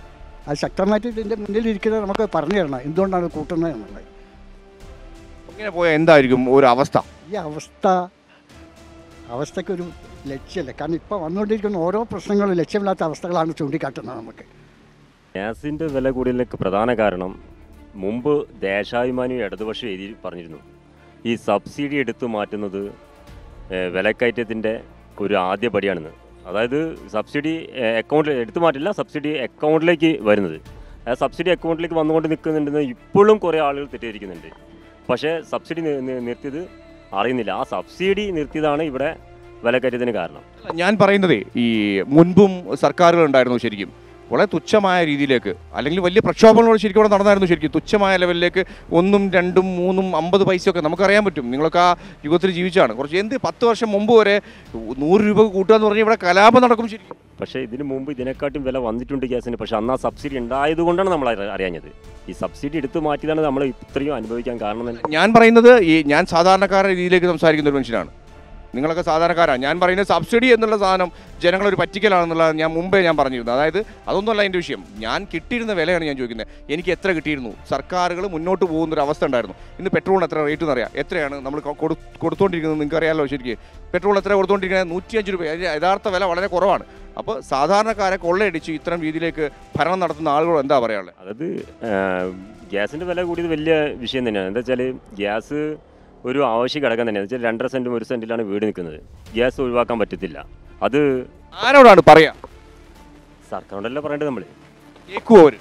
അത് ശക്തമായിട്ട് ഇതിൻ്റെ മുന്നിലിരിക്കുന്നത് നമുക്ക് പറഞ്ഞു തരണം എന്തുകൊണ്ടാണ് കൂട്ടുന്നത് എന്നുള്ളത് ഇങ്ങനെ പോയാൽ എന്തായിരിക്കും ഒരു അവസ്ഥ ഈ അവസ്ഥ അവസ്ഥയ്ക്കൊരു ലക്ഷ്യമില്ല കാരണം ഇപ്പോൾ വന്നുകൊണ്ടിരിക്കുന്ന ഓരോ പ്രശ്നങ്ങളും ലക്ഷ്യമില്ലാത്ത അവസ്ഥകളാണ് ചൂണ്ടിക്കാട്ടുന്നത് നമുക്ക് ഗ്യാസിൻ്റെ വില കൂടിയതിലേക്ക് പ്രധാന കാരണം മുമ്പ് ദേശാഭിമാനി ഇടതുപക്ഷം എഴുതി പറഞ്ഞിരുന്നു ഈ സബ്സിഡി എടുത്തു മാറ്റുന്നത് ഏഹ്, വിലക്കയറ്റത്തിൻ്റെ ഒരു ആദ്യ പടിയാണെന്ന് അതായത് സബ്സിഡി അക്കൗണ്ടിൽ എടുത്തു മാറ്റില്ല സബ്സിഡി അക്കൗണ്ടിലേക്ക് വരുന്നത് ആ സബ്സിഡി അക്കൗണ്ടിലേക്ക് വന്നുകൊണ്ട് നിൽക്കുന്നുണ്ടെന്ന് ഇപ്പോഴും കുറേ ആളുകൾ തെറ്റിദ്ധരിക്കുന്നുണ്ട് പക്ഷേ സബ്സിഡി നി- നി- നിർത്തിയത് അറിയുന്നില്ല ആ സബ്സിഡി നിർത്തിയതാണ് ഇവിടെ വിലക്കയറ്റത്തിന് കാരണം ഞാൻ പറയുന്നതേ ഈ മുൻപും സർക്കാരുകൾ ഉണ്ടായിരുന്നു ശരിക്കും വളരെ തുച്ഛമായ രീതിയിലേക്ക് അല്ലെങ്കിൽ വലിയ പ്രക്ഷോഭങ്ങളോട് ശരിക്കും അവിടെ നടന്നായിരുന്നു ശരിക്കും തുച്ഛമായ ലെവലിലേക്ക് ഒന്നും രണ്ടും മൂന്നും അമ്പത് പൈസയൊക്കെ നമുക്കറിയാൻ പറ്റും നിങ്ങളൊക്കെ ആ യുഗത്തിൽ ജീവിച്ചാണ് കുറച്ച് എന്ത് പത്ത് വർഷം മുമ്പ് വരെ നൂറ് രൂപ കൂട്ടുക എന്ന് പറഞ്ഞാൽ ഇവിടെ കലാപം നടക്കും ശരിക്കും പക്ഷേ ഇതിനു മുമ്പ് ഇതിനെക്കാട്ടും വില വന്നിട്ടുണ്ട് ഗ്യാസിന് പക്ഷേ അന്ന് ആ സബ്സിഡി ഉണ്ടായതുകൊണ്ടാണ് നമ്മൾ അറി- അറിയാഞ്ഞത് ഈ സബ്സിഡി എടുത്തു മാറ്റിയതാണ് നമ്മൾ ഇത്രയും അനുഭവിക്കാൻ കാരണം തന്നെ ഞാൻ പറയുന്നത് ഈ ഞാൻ സാധാരണക്കാരുടെ രീതിയിലേക്ക് സംസാരിക്കുന്ന ഒരു മനുഷ്യനാണ് നിങ്ങളൊക്കെ സാധാരണക്കാരാണ് ഞാൻ പറയുന്നത് സബ്സിഡി എന്നുള്ള സാധനം ജനങ്ങളൊരു പറ്റിക്കലാണെന്നുള്ളത് ഞാൻ മുമ്പേ ഞാൻ പറഞ്ഞിരുന്നു അതായത് അതൊന്നുമല്ല എൻ്റെ വിഷയം ഞാൻ കിട്ടിയിരുന്ന വിലയാണ് ഞാൻ ചോദിക്കുന്നത് എനിക്ക് എത്ര കിട്ടിയിരുന്നു സർക്കാരുകൾ മുന്നോട്ട് പോകുന്ന ഒരു അവസ്ഥ ഉണ്ടായിരുന്നു ഇന്ന് പെട്രോളിന് എത്ര റേറ്റ് എന്നറിയാം എത്രയാണ് നമ്മൾ കൊ- കൊടു കൊടുത്തുകൊണ്ടിരിക്കുന്നത് നിങ്ങൾക്ക് അറിയാമല്ലോ ശരിക്കും പെട്രോൾ എത്ര കൊടുത്തുകൊണ്ടിരിക്കുന്നത് നൂറ്റിയഞ്ച് രൂപ അതിന്റെ യഥാർത്ഥ വില വളരെ കുറവാണ് അപ്പോൾ സാധാരണക്കാരെ കൊള്ളയടിച്ച് ഇത്തരം രീതിയിലേക്ക് ഭരണം നടത്തുന്ന ആളുകളോട് എന്താ പറയാനുള്ളത് അതായത് ഗ്യാസിൻ്റെ വില കൂടിയത് വലിയ വിഷയം തന്നെയാണ് എന്താ വെച്ചാൽ ഗ്യാസ് ഒരു ആവശ്യ ഘടകം തന്നെയാണ് വെച്ചാൽ രണ്ടര സെൻറ്റും ഒരു സെൻറ്റിലാണ് വീട് നിൽക്കുന്നത് ഗ്യാസ് ഒഴിവാക്കാൻ പറ്റത്തില്ല അത് ആരോടാണ് പറയാ സർക്കാരോടല്ലേ പറയേണ്ടത് നമ്മൾ കേൾക്കുമോ അവർ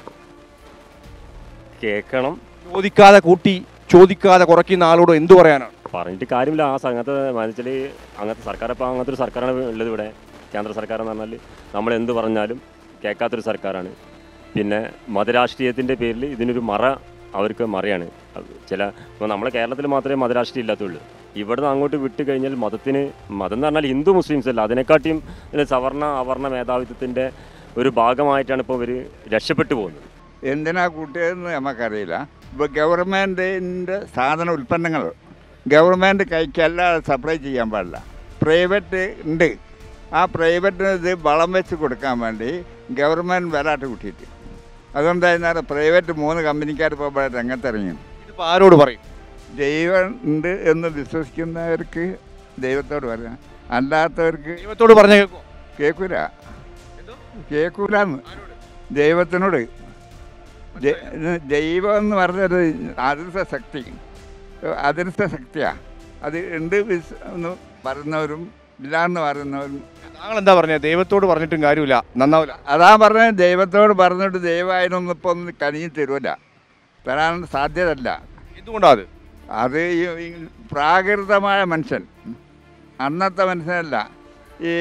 കേൾക്കണം ചോദിക്കാതെ കൂട്ടി ചോദിക്കാതെ കുറയ്ക്കുന്ന ആളോട് എന്തു പറയാനാണ് പറഞ്ഞിട്ട് കാര്യമില്ല ആ സ- അങ്ങനത്തെ വെച്ചാൽ അങ്ങനത്തെ സർക്കാർ ഇപ്പോൾ അങ്ങനത്തെ ഒരു സർക്കാരാണ് ഉള്ളത് ഇവിടെ കേന്ദ്ര സർക്കാർ എന്ന് പറഞ്ഞാൽ നമ്മൾ എന്ത് പറഞ്ഞാലും കേൾക്കാത്തൊരു സർക്കാരാണ് പിന്നെ മതരാഷ്ട്രീയത്തിൻ്റെ പേരിൽ ഇതിനൊരു മറ അവർക്ക് മറയാണ് അത് ചില ഇപ്പോൾ നമ്മളെ കേരളത്തിൽ മാത്രമേ മതരാഷ്ട്രീയം ഇല്ലാത്തുള്ളൂ ഇവിടുന്ന് അങ്ങോട്ട് വിട്ട് കഴിഞ്ഞാൽ മതത്തിന് മതം എന്ന് പറഞ്ഞാൽ ഹിന്ദു മുസ്ലിംസ് അല്ല അതിനെക്കാട്ടിയും ഇത് സവർണ അവർണ മേധാവിത്വത്തിൻ്റെ ഒരു ഭാഗമായിട്ടാണ് ഇപ്പോൾ ഇവർ രക്ഷപ്പെട്ടു പോകുന്നത് എന്തിനാ കൂട്ടിയതെന്ന് നമുക്കറിയില്ല ഇപ്പോൾ ഗവൺമെൻറ്റിൻ്റെ സാധന ഉൽപ്പന്നങ്ങൾ ഗവൺമെൻറ് കൈക്കല്ലാതെ സപ്ലൈ ചെയ്യാൻ പാടില്ല പ്രൈവറ്റ് ഉണ്ട് ആ പ്രൈവറ്റിന് ഇത് വളം വെച്ച് കൊടുക്കാൻ വേണ്ടി ഗവൺമെൻറ് വിലാട്ട് കൂട്ടിയിട്ട് അതുകൊണ്ടായിരുന്നാലും പ്രൈവറ്റ് മൂന്ന് കമ്പനിക്കാർ ഇപ്പോൾ ഇവിടെ രംഗത്തിറങ്ങി ഇതിപ്പോൾ ആരോട് പറയും ദൈവം ഉണ്ട് എന്ന് വിശ്വസിക്കുന്നവർക്ക് ദൈവത്തോട് പറയാം അല്ലാത്തവർക്ക് ദൈവത്തോട് പറഞ്ഞ കേൾക്കുമോ കേൾക്കൂല കേൾക്കൂലെന്ന് ദൈവത്തിനോട് ദൈ- ദൈവം എന്ന് പറഞ്ഞൊരു അതിർത്ത ശക്തി അതിർത്ത ശക്തിയാണ് അത് ഉണ്ട് വിസ് എന്ന് പറയുന്നവരും ഇല്ല എന്ന് പറയുന്നവരും താങ്കൾ എന്താ പറഞ്ഞത് ദൈവത്തോട് പറഞ്ഞിട്ടും കാര്യമില്ല നന്നാവില്ല അതാ പറഞ്ഞത് ദൈവത്തോട് പറഞ്ഞിട്ട് ദൈവമായതൊന്നും ഇപ്പം ഒന്ന് കനിഞ്ഞ് തരുമല്ല തരാൻ സാധ്യതയല്ല എന്തുകൊണ്ടാണ് അത് അത് ഈ ഈ പ്രാകൃതമായ മനുഷ്യൻ അന്നത്തെ മനുഷ്യനല്ല ഈ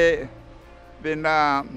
പിന്നെ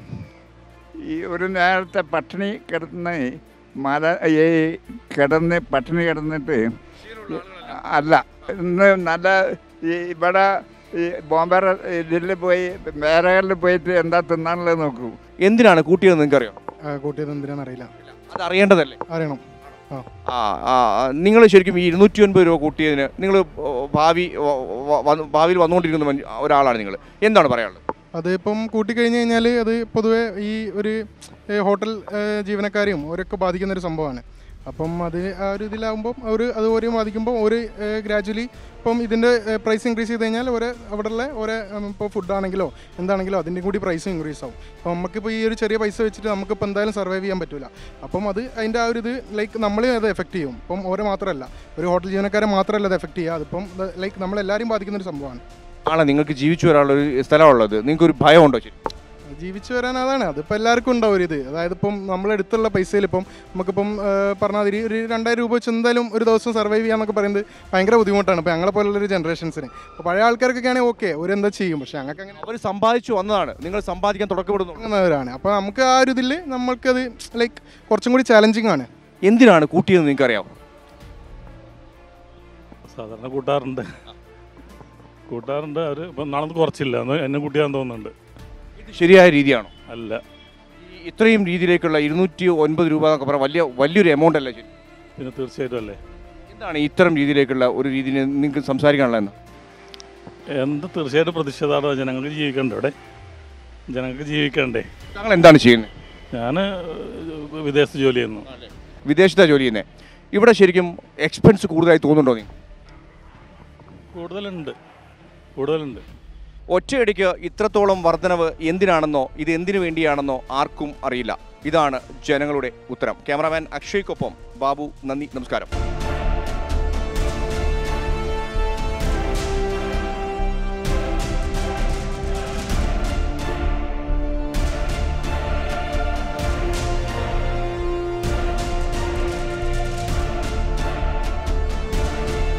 ഈ ഒരു നേരത്തെ പട്ടിണി കിടന്ന് മല ഈ കിടന്ന് പട്ടിണി കിടന്നിട്ട് അല്ല ഇന്ന് നല്ല ഈ ഇവിടെ ഈ ബോംബെ ഇതിൽ പോയി വേറെകളിൽ പോയിട്ട് എന്താ തിന്നാനുള്ളത് നോക്കൂ എന്തിനാണ് കൂട്ടിയത് നിങ്ങൾക്ക് അറിയാം കൂട്ടിയത് എന്തിനാണെന്നറിയില്ല അത് അറിയേണ്ടതല്ലേ അറിയണം ആ ആ ആ നിങ്ങൾ ശരിക്കും ഈ ഇരുന്നൂറ്റി ഒൻപത് രൂപ കൂട്ടിയതിന് നിങ്ങൾ ഭാവി വ- വ- വന്ന് ഭാവിയിൽ വന്നുകൊണ്ടിരിക്കുന്ന മനുഷ്യ- ഒരാളാണ് നിങ്ങൾ എന്താണ് പറയാനുള്ളത് അതിപ്പം കൂട്ടിക്കഴിഞ്ഞ് കഴിഞ്ഞാൽ അത് പൊതുവെ ഈ ഒരു ഏ, ഹോട്ടൽ ഏ, ജീവനക്കാരെയും അവരൊക്കെ ബാധിക്കുന്ന ഒരു സംഭവമാണ് അപ്പം അത് ആ ഒരു ഇതിലാകുമ്പം അവർ അത് ഓരോ ബാധിക്കുമ്പോൾ ഒരു ഗ്രാജുവലി ഇപ്പം ഇതിൻ്റെ പ്രൈസ് ഇൻക്രീസ് ചെയ്ത് കഴിഞ്ഞാൽ ഒരു അവിടെയുള്ള ഓരോ ഇപ്പോൾ ഫുഡാണെങ്കിലോ എന്താണെങ്കിലോ അതിൻ്റെ കൂടി പ്രൈസ് ഇൻക്രീസ് ആവും അപ്പോൾ നമുക്കിപ്പോൾ ഈ ഒരു ചെറിയ പൈസ വെച്ചിട്ട് നമുക്കിപ്പോൾ എന്തായാലും സർവൈവ് ചെയ്യാൻ പറ്റില്ല അപ്പം അത് അതിൻ്റെ ആ ഒരു ഇത് ലൈക്ക് നമ്മളെ അത് എഫക്റ്റ് ചെയ്യും ഇപ്പം ഓരോ മാത്രമല്ല ഒരു ഹോട്ടൽ ജീവനക്കാരെ മാത്രമല്ല അത് എഫക്റ്റ് ചെയ്യുക അതിപ്പം ലൈക്ക് നമ്മളെല്ലാവരും ബാധിക്കുന്ന ഒരു സംഭവമാണ് ആളെ നിങ്ങൾക്ക് ജീവിച്ചു വരാനുള്ള ഒരു സ്ഥലമുള്ളത് നിങ്ങൾക്ക് ഒരു ഭയമുണ്ടോ ശരി ജീവിച്ചു വരാൻ അതാണ് അതിപ്പോൾ എല്ലാവർക്കും ഉണ്ടാവും ഒരു ഇത് അതായത് ഇപ്പം നമ്മളെടുത്തുള്ള പൈസയിൽ ഇപ്പം നമുക്കിപ്പം പറഞ്ഞാൽ ഒരു ഒരു രണ്ടായിരം രൂപ വെച്ച് എന്തായാലും ഒരു ദിവസം സർവൈവ് ചെയ്യാന്നൊക്കെ പറയുന്നത് ഭയങ്കര ബുദ്ധിമുട്ടാണ് ഇപ്പോൾ ഞങ്ങളെ പോലുള്ള ഒരു ജനറേഷൻസിന് അപ്പോൾ പഴയ ആൾക്കാർക്കൊക്കെ ആണെങ്കിൽ ഓക്കെ ഒരു എന്താ ചെയ്യും പക്ഷേ ഞങ്ങൾക്ക് അങ്ങനെ അവർ സമ്പാദിച്ചു വന്നതാണ് നിങ്ങൾ സമ്പാദിക്കാൻ തുടക്കപ്പെടുന്നു അങ്ങനെവരാണ് അപ്പോൾ നമുക്ക് ആ ഒരു ഇതിൽ നമ്മൾക്കത് ലൈക്ക് കുറച്ചും കൂടി ചാലഞ്ചിങ് ആണ് എന്തിനാണ് കൂട്ടിയത് നിങ്ങൾക്ക് അറിയാമോ സാധാരണ കൂട്ടാറുണ്ട് കൂട്ടാറുണ്ട് അവർ ഇപ്പം നാളെ കുറച്ചില്ല എന്ന് എന്നെ കൂട്ടിയാന്ന് തോന്നുന്നുണ്ട് ഇത് ശരിയായ രീതിയാണോ അല്ല ഈ ഇത്രയും രീതിയിലേക്കുള്ള ഇരുന്നൂറ്റി ഒൻപത് രൂപ എന്നൊക്കെ പറഞ്ഞാൽ വലിയ വലിയൊരു എമൗണ്ട് അല്ലേ ശരി പിന്നെ തീർച്ചയായിട്ടും അല്ലേ എന്താണ് ഇത്തരം രീതിയിലേക്കുള്ള ഒരു രീതിയിൽ നിങ്ങൾക്ക് സംസാരിക്കാനുള്ള എന്താ എന്ത് തീർച്ചയായിട്ടും പ്രതിഷേധമാണ് ജനങ്ങൾക്ക് ജീവിക്കണ്ടേ ഇവിടെ ജനങ്ങൾക്ക് ജീവിക്കണ്ടേ താങ്കൾ എന്താണ് ചെയ്യുന്നത് ഞാൻ വിദേശത്ത് ജോലി ചെയ്യുന്നു വിദേശത്താണ് ജോലി ചെയ്യുന്നത് ഇവിടെ ശരിക്കും എക്സ്പെൻസ് കൂടുതലായി തോന്നുന്നുണ്ടോ നീ കൂടുതലുണ്ട് കൂടുതലുണ്ട് ഒറ്റയടിക്ക് ഇത്രത്തോളം വർധനവ് എന്തിനാണെന്നോ ഇത് എന്തിനു വേണ്ടിയാണെന്നോ ആർക്കും അറിയില്ല ഇതാണ് ജനങ്ങളുടെ ഉത്തരം ക്യാമറാമാൻ അക്ഷയ്ക്കൊപ്പം ബാബു നന്ദി നമസ്കാരം